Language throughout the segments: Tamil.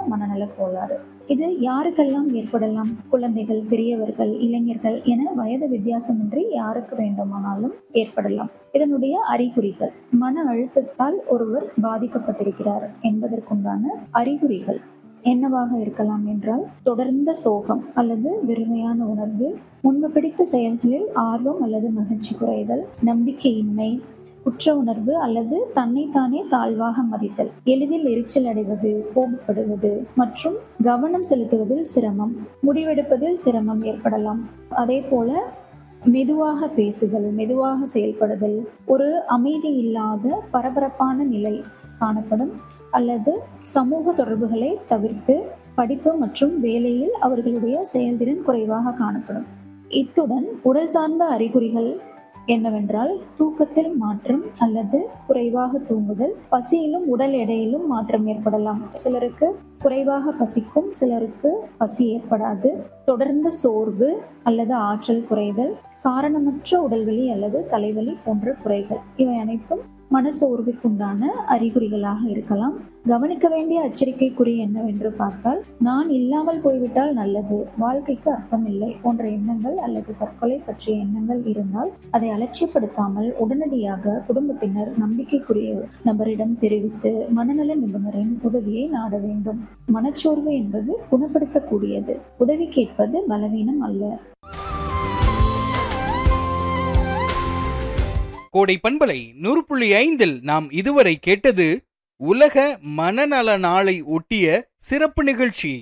மனநல கோளாறு இது யாருக்கெல்லாம் ஏற்படலாம் குழந்தைகள் பெரியவர்கள் இளைஞர்கள் என வயது வித்தியாசமின்றி யாருக்கு வேண்டுமானாலும் ஏற்படலாம் இதனுடைய அறிகுறிகள் மன அழுத்தத்தால் ஒருவர் பாதிக்கப்பட்டிருக்கிறார் என்பதற்குண்டான அறிகுறிகள் என்னவாக இருக்கலாம் என்றால் தொடர்ந்த சோகம் அல்லது வெறுமையான உணர்வு முன்பு பிடித்த செயல்களில் ஆர்வம் அல்லது மகிழ்ச்சி குறைதல் நம்பிக்கையின்மை குற்ற உணர்வு அல்லது தன்னைத்தானே தாழ்வாக மதித்தல் எளிதில் எரிச்சல் அடைவது கோபப்படுவது மற்றும் கவனம் செலுத்துவதில் சிரமம் முடிவெடுப்பதில் சிரமம் ஏற்படலாம் அதே போல மெதுவாக பேசுதல் மெதுவாக செயல்படுதல் ஒரு அமைதி இல்லாத பரபரப்பான நிலை காணப்படும் அல்லது சமூக தொடர்புகளை தவிர்த்து படிப்பு மற்றும் வேலையில் அவர்களுடைய செயல்திறன் குறைவாக காணப்படும் இத்துடன் உடல் சார்ந்த அறிகுறிகள் என்னவென்றால் தூக்கத்தில் மாற்றம் அல்லது குறைவாக தூங்குதல் பசியிலும் உடல் எடையிலும் மாற்றம் ஏற்படலாம் சிலருக்கு குறைவாக பசிக்கும் சிலருக்கு பசி ஏற்படாது தொடர்ந்த சோர்வு அல்லது ஆற்றல் குறைதல் காரணமற்ற உடல்வலி அல்லது தலைவலி போன்ற குறைகள் இவை அனைத்தும் மனசோர்வுக்குண்டான அறிகுறிகளாக இருக்கலாம் கவனிக்க வேண்டிய அச்சரிக்கை குறி என்னவென்று பார்த்தால் நான் இல்லாமல் போய்விட்டால் நல்லது வாழ்க்கைக்கு அர்த்தமில்லை போன்ற எண்ணங்கள் அல்லது தற்கொலை பற்றிய எண்ணங்கள் இருந்தால் அதை அலட்சியப்படுத்தாமல் உடனடியாக குடும்பத்தினர் நம்பிக்கைக்குரிய நபரிடம் தெரிவித்து மனநல நிபுணரின் உதவியை நாட வேண்டும் மனச்சோர்வு என்பது குணப்படுத்தக்கூடியது உதவி கேட்பது பலவீனம் அல்ல கோடை பண்பலை நூறு புள்ளி ஐந்தில் நாம் இதுவரை கேட்டது உலக மனநல நாளை ஒட்டிய சிறப்பு நிகழ்ச்சி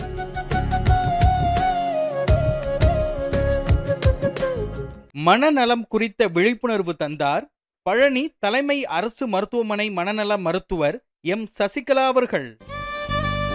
மனநலம் குறித்த விழிப்புணர்வு தந்தார் பழனி தலைமை அரசு மருத்துவமனை மனநல மருத்துவர் எம் சசிகலா அவர்கள்